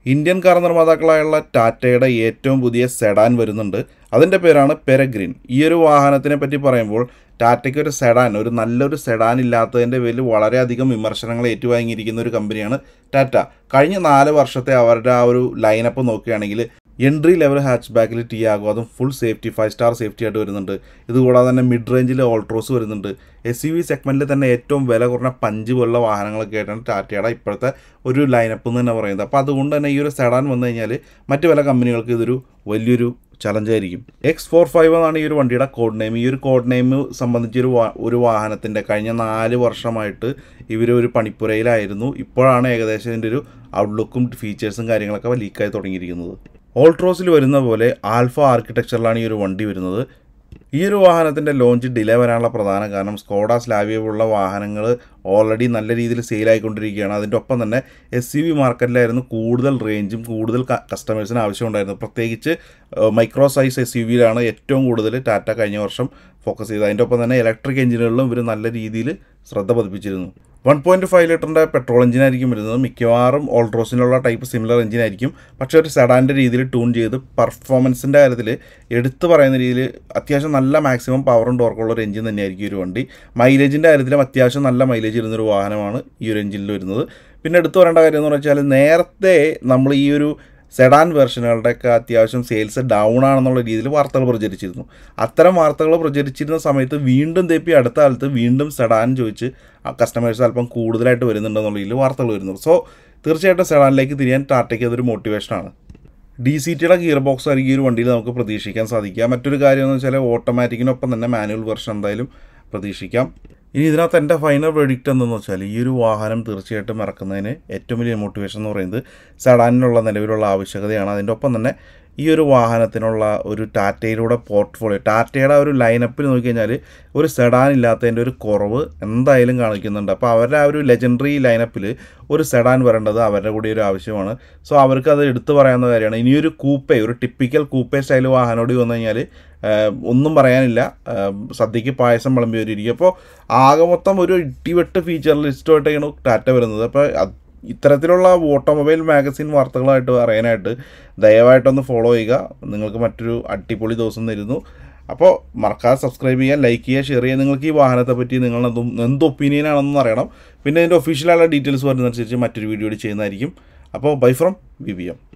Indian car നിർമ്മാതാക്കളായുള്ള ടാറ്റയുടെ ഏറ്റവും പുതിയ സെഡാൻ വരുന്നുണ്ട് അതിൻ്റെ പേരാണ് പെരഗ്രിൻ ഈ ഒരു വാഹനത്തിനെ പറ്റി പറയുമ്പോൾ ടാറ്റയ്ക്ക് ഒരു സെഡാൻ ഒരു നല്ലൊരു സെഡാൻ ഇല്ലാത്തതിൻ്റെ പേരിൽ വളരെയധികം വിമർശനങ്ങൾ ഏറ്റുവാങ്ങിയിരിക്കുന്ന ഒരു കമ്പനിയാണ് ടാറ്റ കഴിഞ്ഞ നാല് വർഷത്തെ അവരുടെ ആ ഒരു ലൈനപ്പ് നോക്കുകയാണെങ്കിൽ എൻട്രി ലെവൽ ഹാച്ച് ബാക്കിൽ ടിയാഗോ അതും full safety five star safety ആയിട്ട് വരുന്നുണ്ട് ഇതുകൂടാതെ തന്നെ മിഡ് റേഞ്ചിൽ ഓൾട്രോസ് വരുന്നുണ്ട് എസ് യു വി സെഗ്മെൻറ്റിൽ തന്നെ ഏറ്റവും വില കുറഞ്ഞ പഞ്ച് പോലുള്ള വാഹനങ്ങളൊക്കെ ആയിട്ടാണ് ടാറ്റയുടെ ഇപ്പോഴത്തെ ഒരു ലൈനപ്പ് എന്ന് തന്നെ പറയുന്നത് അപ്പോൾ അതുകൊണ്ട് തന്നെ ഈ ഒരു സെഡാൻ വന്നു കഴിഞ്ഞാൽ മറ്റ് പല കമ്പനികൾക്ക് ഇതൊരു വലിയൊരു ചലഞ്ചായിരിക്കും എക്സ് ഫോർ ഫൈവ് എന്നാണ് ഈ ഒരു വണ്ടിയുടെ കോഡ് നെയിം ഈ ഒരു കോഡ് നെയിം സംബന്ധിച്ചൊരു വാ ഒരു വാഹനത്തിൻ്റെ കഴിഞ്ഞ നാല് വർഷമായിട്ട് ഇവർ ഒരു പണിപ്പുരയിലായിരുന്നു ഇപ്പോഴാണ് ഏകദേശം ഇതിൻ്റെ ഒരു ഔട്ട്ലുക്കും ഫീച്ചേഴ്സും കാര്യങ്ങളൊക്കെ ലീക്കായി തുടങ്ങിയിരിക്കുന്നത് ഓൾട്രോസിൽ വരുന്ന പോലെ ആൽഫ ആർക്കിടെക്ചറിലാണ് ഈ ഒരു വണ്ടി വരുന്നത് ഈ ഒരു വാഹനത്തിൻ്റെ ലോഞ്ച് ഡിലേ വരാനുള്ള പ്രധാന കാരണം സ്കോഡ സ്ലാവിയ പോലുള്ള വാഹനങ്ങൾ ഓൾറെഡി നല്ല രീതിയിൽ സെയിലായിക്കൊണ്ടിരിക്കുകയാണ് അതിൻ്റെ ഒപ്പം തന്നെ എസ് സി വി മാർക്കറ്റിലായിരുന്നു കൂടുതൽ റേഞ്ചും കൂടുതൽ കസ്റ്റമേഴ്സിന് ആവശ്യമുണ്ടായിരുന്നു പ്രത്യേകിച്ച് മൈക്രോ സൈസ് എസ് യു വിയിലാണ് ഏറ്റവും കൂടുതൽ ടാറ്റ കഴിഞ്ഞ വർഷം ഫോക്കസ് ചെയ്തത് അതിൻ്റെ ഒപ്പം തന്നെ ഇലക്ട്രിക് എഞ്ചിനുകളിലും ഇവർ നല്ല രീതിയിൽ ശ്രദ്ധ പതിപ്പിച്ചിരുന്നു വൺ പോയിൻറ്റ് ഫൈവ് ലിറ്ററിൻ്റെ പെട്രോൾ എഞ്ചിനായിരിക്കും വരുന്നത് മിക്കവാറും ഓൾട്രോസിനുള്ള ടൈപ്പ് സിമിലർ എഞ്ചിനായിരിക്കും പക്ഷേ ഒരു സെഡാൻ്റെ രീതിയിൽ ട്യൂൺ ചെയ്ത് പെർഫോമൻസിൻ്റെ കാര്യത്തിൽ എടുത്തു പറയുന്ന രീതിയിൽ അത്യാവശ്യം നല്ല മാക്സിമം പവറും ടോർക്കുള്ള ഒരു എഞ്ചിൻ തന്നെയായിരിക്കും ഈ ഒരു വണ്ടി മൈലേജിൻ്റെ കാര്യത്തിലും അത്യാവശ്യം നല്ല മൈലേജ് ഇരുന്നൊരു വാഹനമാണ് ഈ ഒരു എഞ്ചിനിൽ വരുന്നത് പിന്നെ എടുത്തു പറയേണ്ട കാര്യം എന്ന് വെച്ചാൽ നേരത്തെ നമ്മൾ ഈ ഒരു സെഡാൻ വെർഷനുകളുടെയൊക്കെ അത്യാവശ്യം സെയിൽസ് ഡൗൺ ആണെന്നുള്ള രീതിയിൽ വാർത്തകൾ പ്രചരിച്ചിരുന്നു അത്തരം വാർത്തകൾ പ്രചരിച്ചിരുന്ന സമയത്ത് വീണ്ടും തേപ്പി അടുത്ത കാലത്ത് വീണ്ടും സെഡാൻ ചോദിച്ച് കസ്റ്റമേഴ്സ് അല്പം കൂടുതലായിട്ട് വരുന്നുണ്ടെന്നുള്ള രീതിയിൽ വാർത്തകൾ വരുന്നു സോ തീർച്ചയായിട്ടും സെഡാനിലേക്ക് തിരിയാൻ ടാറ്റയ്ക്ക് അതൊരു മോട്ടിവേഷനാണ് ഡി സി ടിയുടെ ഗിയർ ബോക്സ് ആയിരിക്കും ഈ ഒരു വണ്ടിയിൽ നമുക്ക് പ്രതീക്ഷിക്കാൻ സാധിക്കുക മറ്റൊരു കാര്യം എന്ന് വെച്ചാൽ ഓട്ടോമാറ്റിക്കിനൊപ്പം തന്നെ മാനുവൽ വെർഷൻ എന്തായാലും പ്രതീക്ഷിക്കാം ഇനി ഇതിനകത്ത് എൻ്റെ ഫൈനൽ വെഡിക്റ്റ് എന്തെന്ന് വെച്ചാൽ ഈ ഒരു വാഹനം തീർച്ചയായിട്ടും ഇറക്കുന്നതിന് ഏറ്റവും വലിയ മോട്ടിവേഷൻ എന്ന് പറയുന്നത് സഡാനിനുള്ള നിലവിലുള്ള ആവശ്യകതയാണ് അതിൻ്റെ ഒപ്പം തന്നെ ഈ ഒരു വാഹനത്തിനുള്ള ഒരു ടാറ്റയിലൂടെ പോർട്ട്ഫോളിയോ ടാറ്റയുടെ ഒരു ലൈനപ്പിൽ നോക്കിക്കഴിഞ്ഞാൽ ഒരു സെഡാൻ ഇല്ലാത്തതിൻ്റെ ഒരു കുറവ് എന്തായാലും കാണിക്കുന്നുണ്ട് അപ്പോൾ അവരുടെ ആ ഒരു ലെജൻഡറി ലൈനപ്പിൽ ഒരു സെഡാൻ വരേണ്ടത് അവരുടെ കൂടി ഒരു ആവശ്യമാണ് സോ അവർക്ക് അത് എടുത്തു പറയാവുന്ന കാര്യമാണ് ഇനിയൊരു കൂപ്പേ ഒരു ടിപ്പിക്കൽ കൂപ്പേ സ്റ്റൈൽ വാഹനോടി വന്നു കഴിഞ്ഞാൽ ഒന്നും പറയാനില്ല സദ്യക്ക് പായസം വിളമ്പി വരിയിരിക്കും അപ്പോൾ ആകെ മൊത്തം ഒരു ഇട്ടിവെട്ട് ഫീച്ചർ ലിസ്റ്റുമായിട്ടാണ് ടാറ്റ വരുന്നത് അപ്പോൾ ഇത്തരത്തിലുള്ള ഓട്ടോമൊബൈൽ മാഗസിൻ വാർത്തകളായിട്ട് അറിയാനായിട്ട് ദയവായിട്ടൊന്ന് ഫോളോ ചെയ്യുക നിങ്ങൾക്ക് മറ്റൊരു അടിപൊളി ദിവസം തരുന്നു അപ്പോൾ മറക്കാതെ സബ്സ്ക്രൈബ് ചെയ്യുക ലൈക്ക് ചെയ്യുക ഷെയർ ചെയ്യുക നിങ്ങൾക്ക് ഈ വാഹനത്തെ പറ്റി നിങ്ങൾ എന്തും എന്ത് ഒപ്പീനിയൻ ആണെന്ന് അറിയണം പിന്നെ ഇതിൻ്റെ ഒഫീഷ്യലായുള്ള ഡീറ്റെയിൽസ് വരുന്നതനുസരിച്ച് മറ്റൊരു വീഡിയോ ചെയ്യുന്നതായിരിക്കും അപ്പോൾ bye from V B M